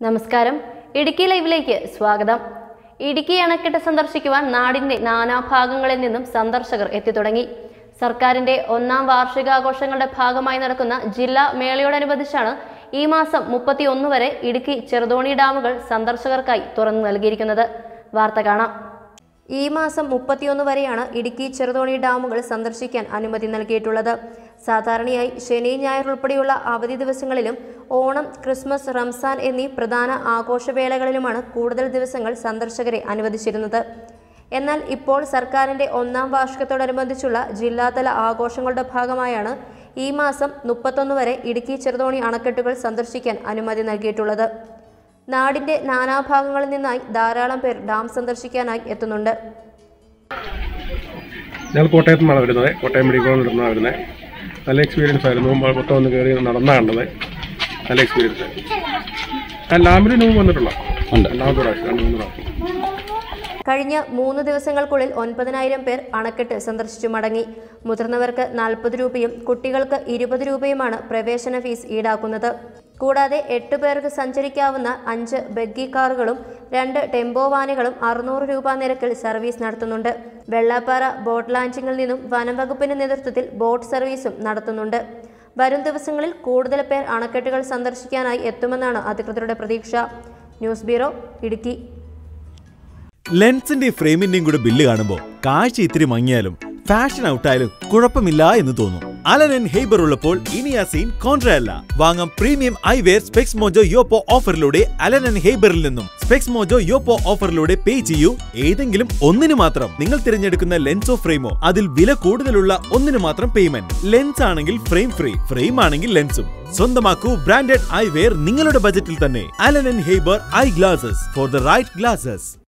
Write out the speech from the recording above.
നമസ്കാരം ഇടുക്കി ലൈവിലേക്ക് സ്വാഗതം ഇടുക്കി അണക്കെട്ട് സന്ദർശിക്കുവാൻ നാടിന്റെ നാനാഭാഗങ്ങളിൽ നിന്നും സന്ദർശകർ എത്തിത്തുടങ്ങി സർക്കാരിന്റെ ഒന്നാം വാർഷികാഘോഷങ്ങളുടെ ഭാഗമായി നടക്കുന്ന ജില്ലാ മേളയോടനുബന്ധിച്ചാണ് ഈ മാസം മുപ്പത്തിയൊന്ന് വരെ ഇടുക്കി ചെറുതോണി ഡാമുകൾ സന്ദർശകർക്കായി തുറന്നു നൽകിയിരിക്കുന്നത് വാർത്ത കാണാം ഈ മാസം മുപ്പത്തിയൊന്ന് വരെയാണ് ഇടുക്കി ചെറുതോണി ഡാമുകൾ സന്ദർശിക്കാൻ അനുമതി നൽകിയിട്ടുള്ളത് സാധാരണയായി ശനി ഞായർ ഉൾപ്പെടെയുള്ള അവധി ദിവസങ്ങളിലും ഓണം ക്രിസ്മസ് റംസാൻ എന്നീ പ്രധാന ആഘോഷവേളകളിലുമാണ് കൂടുതൽ ദിവസങ്ങൾ സന്ദർശകരെ അനുവദിച്ചിരുന്നത് എന്നാൽ ഇപ്പോൾ സർക്കാരിന്റെ ഒന്നാം വാർഷികത്തോടനുബന്ധിച്ചുള്ള ജില്ലാതല ആഘോഷങ്ങളുടെ ഭാഗമായാണ് ഈ മാസം മുപ്പത്തൊന്ന് വരെ ഇടുക്കി ചെറുതോണി അണക്കെട്ടുകൾ സന്ദർശിക്കാൻ അനുമതി നൽകിയിട്ടുള്ളത് നാടിന്റെ നാനാഭാഗങ്ങളിൽ നിന്നായി ധാരാളം പേർ ഡാം സന്ദർശിക്കാനായി എത്തുന്നുണ്ട് ഞങ്ങൾ കോട്ടയത്തു നിന്നാണ് വരുന്നത് കോട്ടയം മെഡിക്കൽ കോളേജിൽ നിന്നാണ് വരുന്നത് നല്ല എക്സ്പീരിയൻസ് ആയിരുന്നു മുമ്പ് മൊത്തം ഒന്ന് കയറി നടന്നാണ് കണ്ടത് നല്ല എക്സ്പീരിയൻസ് ഞാൻ ലാമ്പിന് മുമ്പ് വന്നിട്ടുള്ള രണ്ടാമത്തെ പ്രാവശ്യം രണ്ട് മൂന്ന് പ്രാവശ്യം കഴിഞ്ഞ മൂന്ന് ദിവസങ്ങൾക്കുള്ളിൽ ഒൻപതിനായിരം പേർ അണക്കെട്ട് സന്ദർശിച്ചു മടങ്ങി മുതിർന്നവർക്ക് നാൽപ്പത് രൂപയും കുട്ടികൾക്ക് ഇരുപത് രൂപയുമാണ് പ്രവേശന ഫീസ് ഈടാക്കുന്നത് കൂടാതെ എട്ട് പേർക്ക് സഞ്ചരിക്കാവുന്ന അഞ്ച് ബഗ്ഗി കാറുകളും രണ്ട് ടെമ്പോ വാനുകളും അറുന്നൂറ് രൂപ നിരക്കിൽ സർവീസ് നടത്തുന്നുണ്ട് വെള്ളാപ്പാറ ബോട്ട് ലാൻഡിങ്ങിൽ നിന്നും വനം വകുപ്പിന്റെ നേതൃത്വത്തിൽ ബോട്ട് സർവീസും നടത്തുന്നുണ്ട് വരും ദിവസങ്ങളിൽ കൂടുതൽ പേർ അണക്കെട്ടുകൾ സന്ദർശിക്കാനായി എത്തുമെന്നാണ് അധികൃതരുടെ പ്രതീക്ഷ ന്യൂസ് ബ്യൂറോ ഇടുക്കി ലെൻസിന്റെ ഫ്രെയിമിന്റെയും കൂടെ ബില്ല് കാണുമ്പോൾ കാഴ്ച ഇത്തിരി മങ്ങിയാലും ഫാഷൻ ഔട്ടായാലും കുഴപ്പമില്ല എന്ന് തോന്നും അലൻ ഹെയ്ബർ ഉള്ളപ്പോൾ ഇനി ആ സീൻ കോൺട്ര അല്ല വാങ്ങാം premium eyewear Specs Mojo യോപ്പോ ഓഫറിലൂടെ അലൻ ഹെയ്ബറിൽ നിന്നും സ്പെക്സ് മോജോ യോപ്പോ ഓഫറിലൂടെ പേ ചെയ്യൂ ഏതെങ്കിലും ഒന്നിന് മാത്രം നിങ്ങൾ തിരഞ്ഞെടുക്കുന്ന ലെൻസോ ഫ്രെയിമോ അതിൽ വില കൂടുതലുള്ള ഒന്നിന് മാത്രം പേയ്മെന്റ് ലെൻസ് ആണെങ്കിൽ ഫ്രെയിം ഫ്രീ ഫ്രെയിം ആണെങ്കിൽ ലെൻസും സ്വന്തമാക്കൂ ബ്രാൻഡഡ് ഐ വെയർ നിങ്ങളുടെ ബജറ്റിൽ തന്നെ അലൻ ഹെയ്ബർ eyeglasses for the right glasses